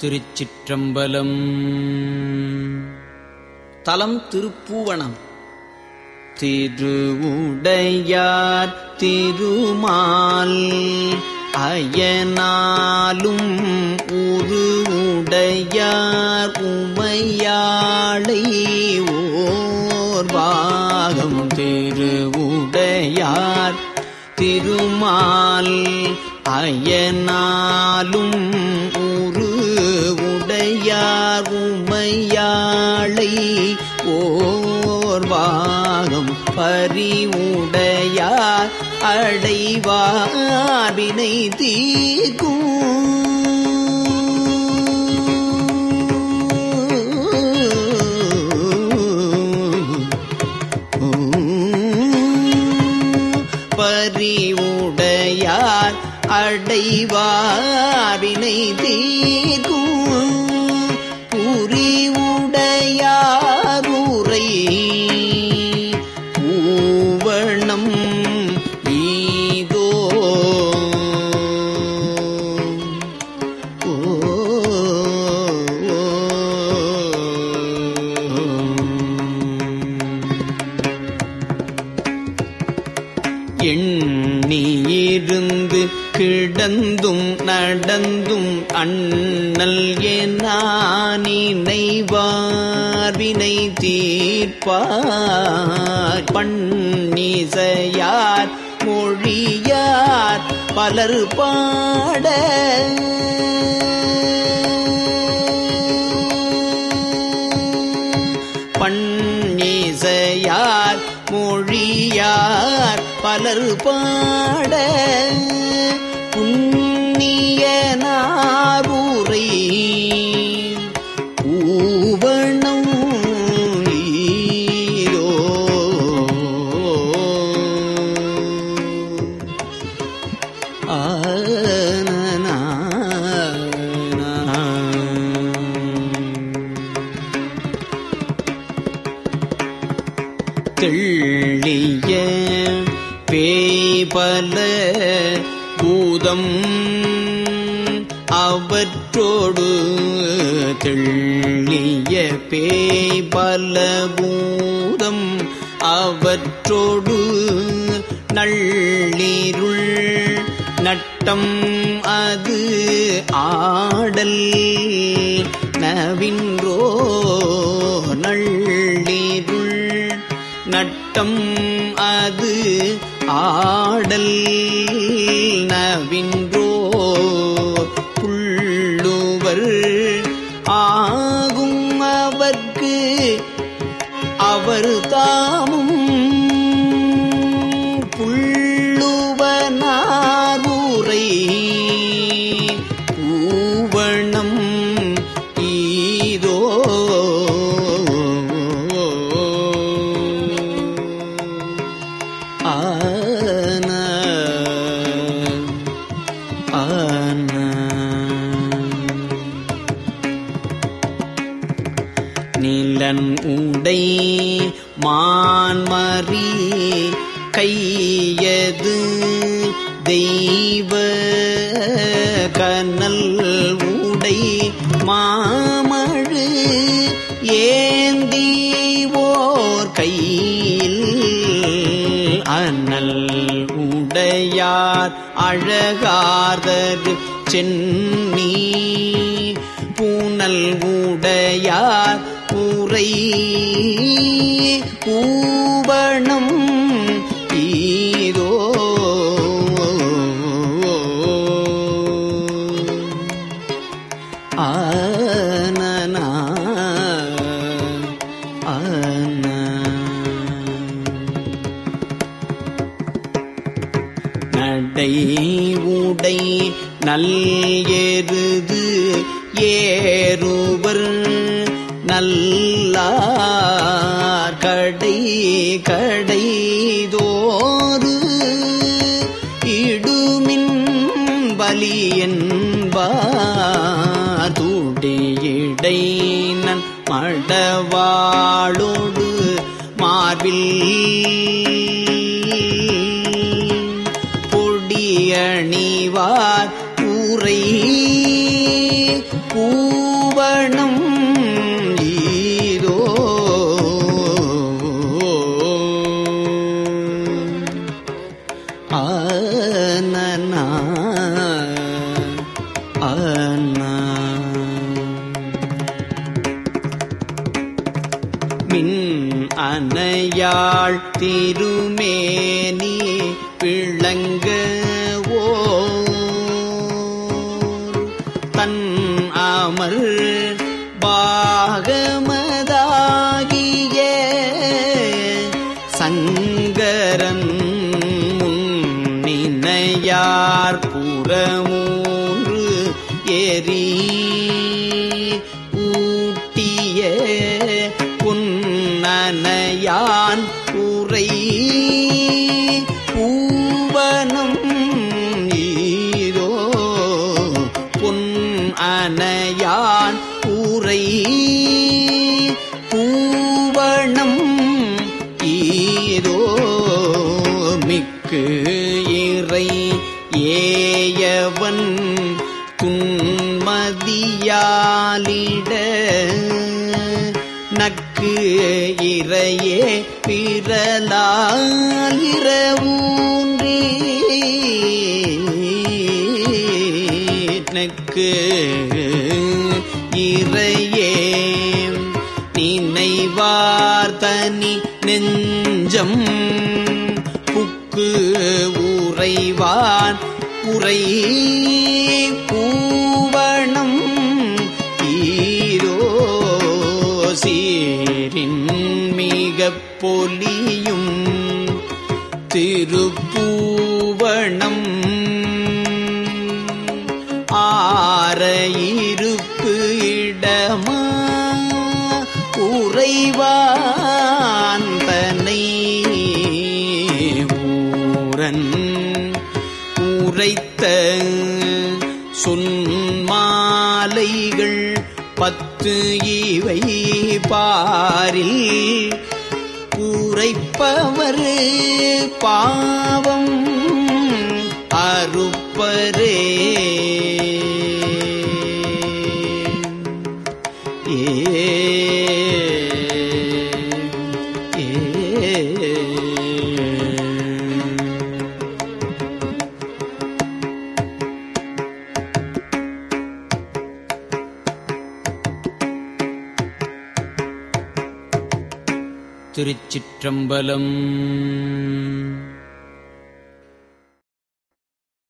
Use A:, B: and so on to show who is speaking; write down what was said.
A: திருச்சிற்றம்பலம் தலம் திருப்பூவனம் திருவுடையார் திருமால் அயனாலும் உருவுடையார் உமையாளை ஓர்வாகம் திருவுடையார் திருமால் அயனாலும் உரு உடையார் உமையாளை ஓர்வாகம் பறிவுடையார் அடைவாரினை தீர்க்கும் பறிவுடையார் அடைவாரினை தீர்க்கும் புரிவுடையாரூரை பூவணம் ஈதோ ஓ எண்ணியிருந்து கிடந்தும் நடந்தும் அண்ணல் எனினைவார்வினை தீர்ப்பார் பண்ணிசையார் மொழியார் பலர் பாட பண்ணிசையார் மொழியார் பலர் பாட புண்ணிய நாரூரை பூவணம் ஈரோ ஆனனா தெள்ளிய பேபல பூதம் அவற்றோடு தெள்ளிய பேபல பூதம் அவற்றோடு நள்ளிருள் நட்டம் அது ஆடல் நவின்றோ நள்ளிருள் நட்டம் அது ஆடல் நவின்றோ புள்ளுவர் ஆகும் அவர்க்கு அவர் தாமும் புள்ளுவனாரூரை பூவணம் ஈதோ ஆன ஆன நிலன் உடை மான்மறி கையது தெய்வ கனல் உடை மாமழு ஏந்தி ஓர் கையில் அனல் உடையார் அழகார்தரு சென்னி பூனல் உடையார் உரை பூவணம் ஈதோ ஆனனா ஆன நடை உடை நல் எருது ஏறுவர் நல்லார் கடை கடை தோறு இடுமின் பலி என்பார் துடியடை நன் மடவாளோடு மார்பில் பொடியணிவார் ஊரை பூ யாழ் திருமேனி விளங்க தன் அமர் பாகமதாகிய சங்கரன் முன்னினையார் புறமூன்று எரி ஊட்டிய புன்னனையான் உரை பூவனம் ஈரோ பொன் அனையான் உரை பூவணம் ஈரோ மிக்கு இறை ஏயவன் துன்மதியாலிட நக்கு இறையே பிறலாலிரவூன்றி நக்கு இறையே நினைவார்த்தனி நெஞ்சம் புக்கு உறைவான் உரை பூவணம் ஈரோ சீரின் மிக பொலியும் திருப்பூவணம் ஆர இருப்பு இடமா உறைவான் தனை ஊரன் உரைத்த சொன்மாலைகள் பத்து இவை பாரில் உரைப்பவர் பாவம் அறுப்பரே ஏ ஏ திருச்சிற்றம்பலம்